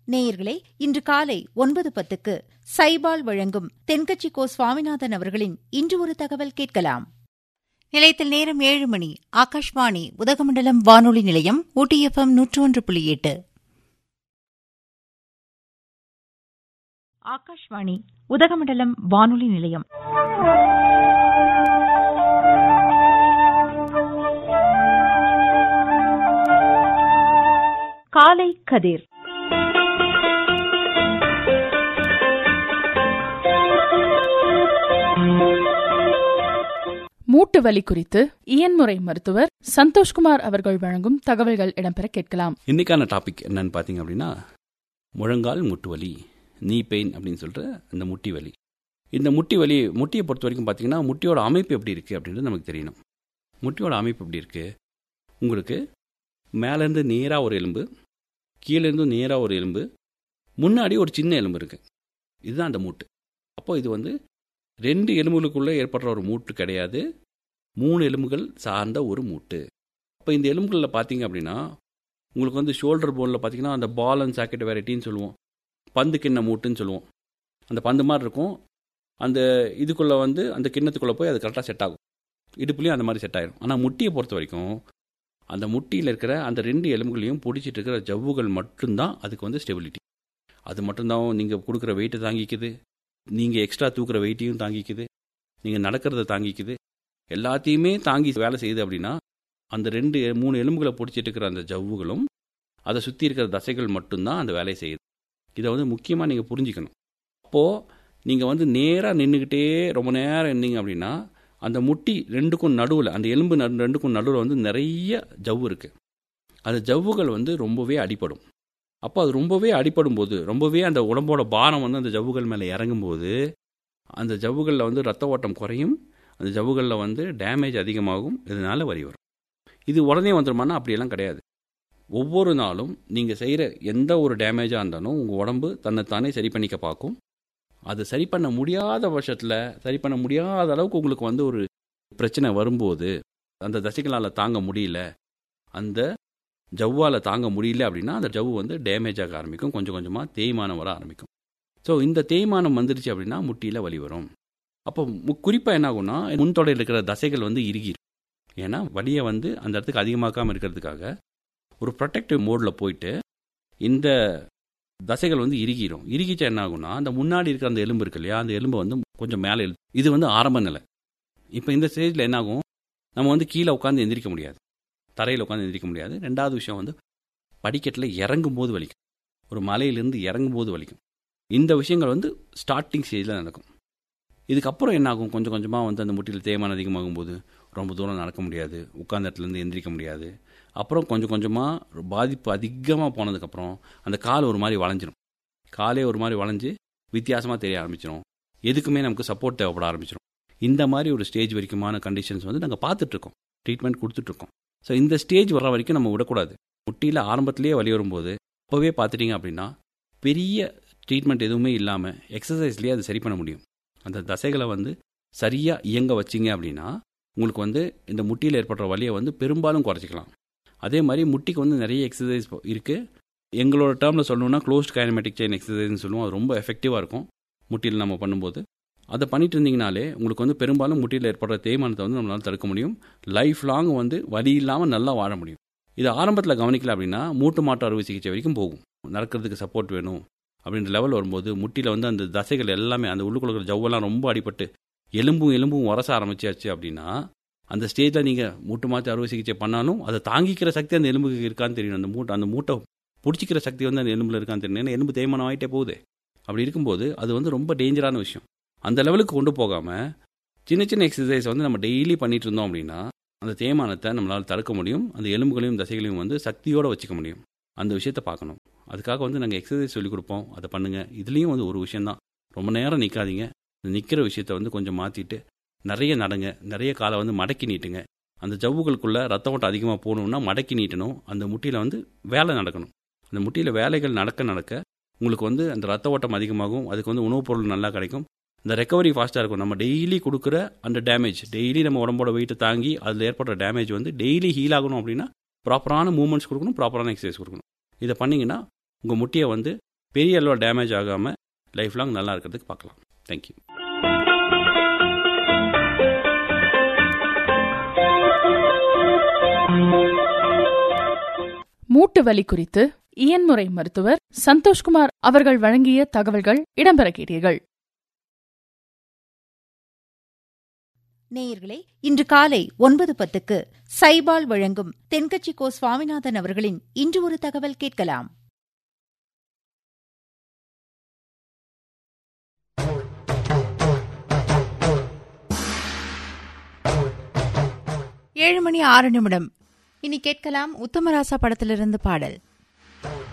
நேயர்களே இன்று காலை ஒன்பது பத்துக்கு சைபால் வழங்கும் தென்கட்சி கோ சுவாமிநாதன் அவர்களின் இன்று ஒரு தகவல் கேட்கலாம் நிலையத்தில் நேரம் ஏழு மணி ஆகாஷ்வாணி உதகமண்டலம் வானொலி நிலையம் ஊட்டி எஃப்எம் நூற்று ஒன்று புள்ளி எட்டு ஆகாஷ்வாணி உதகமண்டலம் வானொலி நிலையம் காலை கதிர் மூட்டு வலி குறித்து இயன்முறை மருத்துவர் சந்தோஷ்குமார் அவர்கள் வழங்கும் தகவல்கள் இடம்பெற கேட்கலாம் இன்னைக்கான டாபிக் என்னன்னு பார்த்தீங்க அப்படின்னா முழங்கால் முட்டு வலி நீ பெயின் அப்படின்னு சொல்கிற இந்த முட்டி வலி இந்த முட்டி வலி முட்டியை பொறுத்த வரைக்கும் பார்த்தீங்கன்னா முட்டியோட அமைப்பு எப்படி இருக்குது அப்படின்றது நமக்கு தெரியணும் முட்டியோட அமைப்பு எப்படி இருக்குது உங்களுக்கு மேலேருந்து நேராக ஒரு எலும்பு கீழேருந்து நேராக ஒரு எலும்பு முன்னாடி ஒரு சின்ன எலும்பு இருக்குது இதுதான் அந்த மூட்டு அப்போ இது வந்து ரெண்டு எலும்புகளுக்குள்ளே ஏற்படுற ஒரு மூட்டு கிடையாது மூணு எலும்புகள் சார்ந்த ஒரு மூட்டு அப்போ இந்த எலும்புகளில் பார்த்தீங்க அப்படின்னா உங்களுக்கு வந்து ஷோல்டர் போனில் பார்த்தீங்கன்னா அந்த பால் அண்ட் சாக்கெட் வெரைட்டின்னு சொல்லுவோம் பந்து கிண்ண மூட்டுன்னு சொல்லுவோம் அந்த பந்து மாதிரி இருக்கும் அந்த இதுக்குள்ளே வந்து அந்த கிண்ணத்துக்குள்ளே போய் அது கரெக்டாக செட் ஆகும் இடுப்புலையும் அந்த மாதிரி செட் ஆகிடும் ஆனால் முட்டியை பொறுத்த வரைக்கும் அந்த முட்டியில் இருக்கிற அந்த ரெண்டு எலும்புகளையும் பிடிச்சிட்டு இருக்கிற ஜவ்வுகள் மட்டும்தான் அதுக்கு வந்து ஸ்டெபிலிட்டி அது மட்டும்தான் நீங்கள் கொடுக்குற வெயிட்டை தாங்கிக்குது நீங்கள் எக்ஸ்ட்ரா தூக்குற வெயிட்டையும் தாங்கிக்குது நீங்கள் நடக்கிறத தாங்கிக்குது எல்லாத்தையுமே தாங்கி வேலை செய்யுது அப்படின்னா அந்த ரெண்டு மூணு எலும்புகளை பிடிச்சிட்டு இருக்கிற அந்த ஜவ்வுகளும் அதை சுற்றி இருக்கிற தசைகள் மட்டும்தான் அந்த வேலையை செய்யுது இதை வந்து முக்கியமாக நீங்கள் புரிஞ்சுக்கணும் அப்போது நீங்கள் வந்து நேராக நின்றுக்கிட்டே ரொம்ப நேரம் இருந்தீங்க அப்படின்னா அந்த முட்டி ரெண்டுக்கும் நடுவில் அந்த எலும்பு நடு ரெண்டுக்கும் நடுவில் வந்து நிறைய ஜவ்வு இருக்குது அந்த ஜவ்வுகள் வந்து ரொம்பவே அடிப்படும் அப்போ அது ரொம்பவே அடிப்படும் போது ரொம்பவே அந்த உடம்போட பாரம் வந்து அந்த ஜவ்வுகள் மேலே இறங்கும்போது அந்த ஜவ்வுகளில் வந்து ரத்த ஓட்டம் குறையும் அந்த ஜவ்வுகளில் வந்து டேமேஜ் அதிகமாகும் இதனால் வரி வரும் இது உடனே வந்துருமானா அப்படியெல்லாம் கிடையாது ஒவ்வொரு நாளும் நீங்கள் செய்கிற எந்த ஒரு டேமேஜாக இருந்தாலும் உங்கள் உடம்பு தன்னைத்தானே சரி பண்ணிக்க பார்க்கும் அது சரி பண்ண முடியாத பட்சத்தில் சரி பண்ண முடியாத அளவுக்கு உங்களுக்கு வந்து ஒரு பிரச்சனை வரும்போது அந்த தசைகளால் தாங்க முடியல அந்த ஜவ்வால் தாங்க முடியல அப்படின்னா அந்த ஜவ்வு வந்து டேமேஜ் ஆக ஆரம்பிக்கும் கொஞ்சம் கொஞ்சமாக தேய்மானம் வர ஆரம்பிக்கும் ஸோ இந்த தேய்மானம் வந்துருச்சு அப்படின்னா முட்டியில் வலி வரும் அப்போ குறிப்பாக என்ன ஆகும்னா முன்தொடையில் இருக்கிற தசைகள் வந்து இறுகிடும் ஏன்னா வலியை வந்து அந்த இடத்துக்கு அதிகமாக்காமல் இருக்கிறதுக்காக ஒரு ப்ரொடெக்டிவ் மோடில் போயிட்டு இந்த தசைகள் வந்து இறுகிடும் இறுகிச்சா என்ன ஆகும்னா அந்த முன்னாடி இருக்கிற அந்த எலும்பு இருக்கு இல்லையா அந்த எலும்பை வந்து கொஞ்சம் மேலே எழு இது வந்து ஆரம்ப நிலை இப்போ இந்த ஸ்டேஜில் என்ன ஆகும் நம்ம வந்து கீழே உட்காந்து எந்திரிக்க முடியாது தரையில் உட்காந்து எந்திரிக்க முடியாது ரெண்டாவது விஷயம் வந்து படிக்கட்டில் இறங்கும் போது வலிக்கும் ஒரு மலையிலேருந்து இறங்கும் போது வலிக்கும் இந்த விஷயங்கள் வந்து ஸ்டார்டிங் ஸ்டேஜில் நடக்கும் இதுக்கப்புறம் என்ன ஆகும் கொஞ்சம் கொஞ்சமாக வந்து அந்த முட்டியில் தேய்மானம் அதிகமாகும் போது ரொம்ப தூரம் நடக்க முடியாது உட்காந்த இடத்துலேருந்து எந்திரிக்க முடியாது அப்புறம் கொஞ்சம் கொஞ்சமாக பாதிப்பு அதிகமாக போனதுக்கப்புறம் அந்த கால் ஒரு மாதிரி வளைஞ்சிரும் காலே ஒரு மாதிரி வளைஞ்சு வித்தியாசமாக தெரிய ஆரம்பிச்சிடும் எதுக்குமே நமக்கு சப்போர்ட் தேவைப்பட ஆரம்பிச்சிடும் இந்த மாதிரி ஒரு ஸ்டேஜ் வரைக்குமான கண்டிஷன்ஸ் வந்து நாங்கள் பார்த்துட்ருக்கோம் ட்ரீட்மெண்ட் கொடுத்துட்ருக்கோம் ஸோ இந்த ஸ்டேஜ் வர வரைக்கும் நம்ம விடக்கூடாது முட்டியில் ஆரம்பத்திலேயே வலி வரும்போது அப்போவே பார்த்துட்டிங்க அப்படின்னா பெரிய ட்ரீட்மெண்ட் எதுவுமே இல்லாமல் எக்ஸசைஸ்லேயே அது சரி பண்ண முடியும் அந்த தசைகளை வந்து சரியாக இயங்க வச்சிங்க அப்படின்னா உங்களுக்கு வந்து இந்த முட்டியில் ஏற்படுற வலியை வந்து பெரும்பாலும் குறைச்சிக்கலாம் அதே மாதிரி முட்டிக்கு வந்து நிறைய எக்ஸசைஸ் இருக்குது எங்களோட டேர்மில் சொல்லணும்னா க்ளோஸ்ட் கைனமேட்டிக் செயின் எக்ஸசைஸ்னு சொல்லுவோம் அது ரொம்ப எஃபெக்டிவாக இருக்கும் முட்டியில் நம்ம பண்ணும்போது அதை பண்ணிட்டு இருந்தீங்கனாலே உங்களுக்கு வந்து பெரும்பாலும் முட்டியில் ஏற்படுற தேய்மானத்தை வந்து நம்மளால் தடுக்க முடியும் லைஃப் லாங் வந்து வலி இல்லாமல் நல்லா வாழ முடியும் இது ஆரம்பத்தில் கவனிக்கல அப்படின்னா மூட்டு மாட்டு அறுவை சிகிச்சை வரைக்கும் போகும் நடக்கிறதுக்கு சப்போர்ட் வேணும் அப்படின்ற லெவல் வரும்போது முட்டியில் வந்து அந்த தசைகள் எல்லாமே அந்த உள்ளுக்குள்ள ஜவ்வெல்லாம் ரொம்ப அடிபட்டு எலும்பும் எலும்பும் உரச ஆரம்பிச்சாச்சு அப்படின்னா அந்த ஸ்டேஜில் நீங்கள் மூட்டு மாற்றி அறுவை சிகிச்சை பண்ணாலும் அதை தாங்கிக்கிற சக்தி அந்த எலும்புக்கு இருக்கான்னு தெரியணும் அந்த மூட்டை அந்த மூட்டை பிடிச்சிக்கிற சக்தி வந்து அந்த எலும்பில் இருக்கான்னு தெரியணும் ஏன்னா எலும்பு தேய்மானம் ஆகிட்டே போகுது அப்படி இருக்கும்போது அது வந்து ரொம்ப டேஞ்சரான விஷயம் அந்த லெவலுக்கு கொண்டு போகாமல் சின்ன சின்ன எக்ஸசைஸ் வந்து நம்ம டெய்லி பண்ணிட்டு இருந்தோம் அப்படின்னா அந்த தேய்மானத்தை நம்மளால் தடுக்க முடியும் அந்த எலும்புகளையும் தசைகளையும் வந்து சக்தியோடு வச்சுக்க முடியும் அந்த விஷயத்தை பார்க்கணும் அதுக்காக வந்து நாங்கள் எக்ஸசைஸ் சொல்லிக் கொடுப்போம் அதை பண்ணுங்கள் இதுலேயும் வந்து ஒரு விஷயந்தான் ரொம்ப நேரம் நிற்காதீங்க நிற்கிற விஷயத்த வந்து கொஞ்சம் மாற்றிட்டு நிறைய நடங்க நிறைய காலை வந்து மடக்கி நீட்டுங்க அந்த ஜவ்வுகளுக்குள்ளே ரத்த ஓட்டம் அதிகமாக போகணுன்னா மடக்கி நீட்டணும் அந்த முட்டியில் வந்து வேலை நடக்கணும் அந்த முட்டியில் வேலைகள் நடக்க நடக்க உங்களுக்கு வந்து அந்த ரத்த ஓட்டம் அதிகமாகும் அதுக்கு வந்து உணவுப் பொருள் நல்லா கிடைக்கும் இந்த ரெக்கவரி ஃபாஸ்ட்டாக இருக்கும் நம்ம டெய்லி கொடுக்குற அந்த டேமேஜ் டெய்லி நம்ம உடம்போட வெயிட்டை தாங்கி அதில் ஏற்படுற டேமேஜ் வந்து டெய்லி ஹீல் ஆகணும் அப்படின்னா ப்ராப்பரான மூவ்மெண்ட்ஸ் கொடுக்கணும் ப்ராப்பரான எக்ஸசைஸ் கொடுக்கணும் இதை பண்ணிங்கன்னா உங்கள் முட்டியை வந்து பெரிய அளவில் டேமேஜ் ஆகாமல் லைஃப் லாங் நல்லா இருக்கிறதுக்கு பார்க்கலாம் தேங்க்யூ மூட்டு வலி குறித்து இயன்முறை மருத்துவர் சந்தோஷ்குமார் அவர்கள் வழங்கிய தகவல்கள் இடம்பெற கேட்டீர்கள் நேயர்களே இன்று காலை ஒன்பது பத்துக்கு சைபால் வழங்கும் தென்கட்சி கோ சுவாமிநாதன் அவர்களின் இன்று ஒரு தகவல் கேட்கலாம் ஏழு மணி ஆறு நிமிடம் இனி கேட்கலாம் உத்தமராசா படத்திலிருந்து பாடல்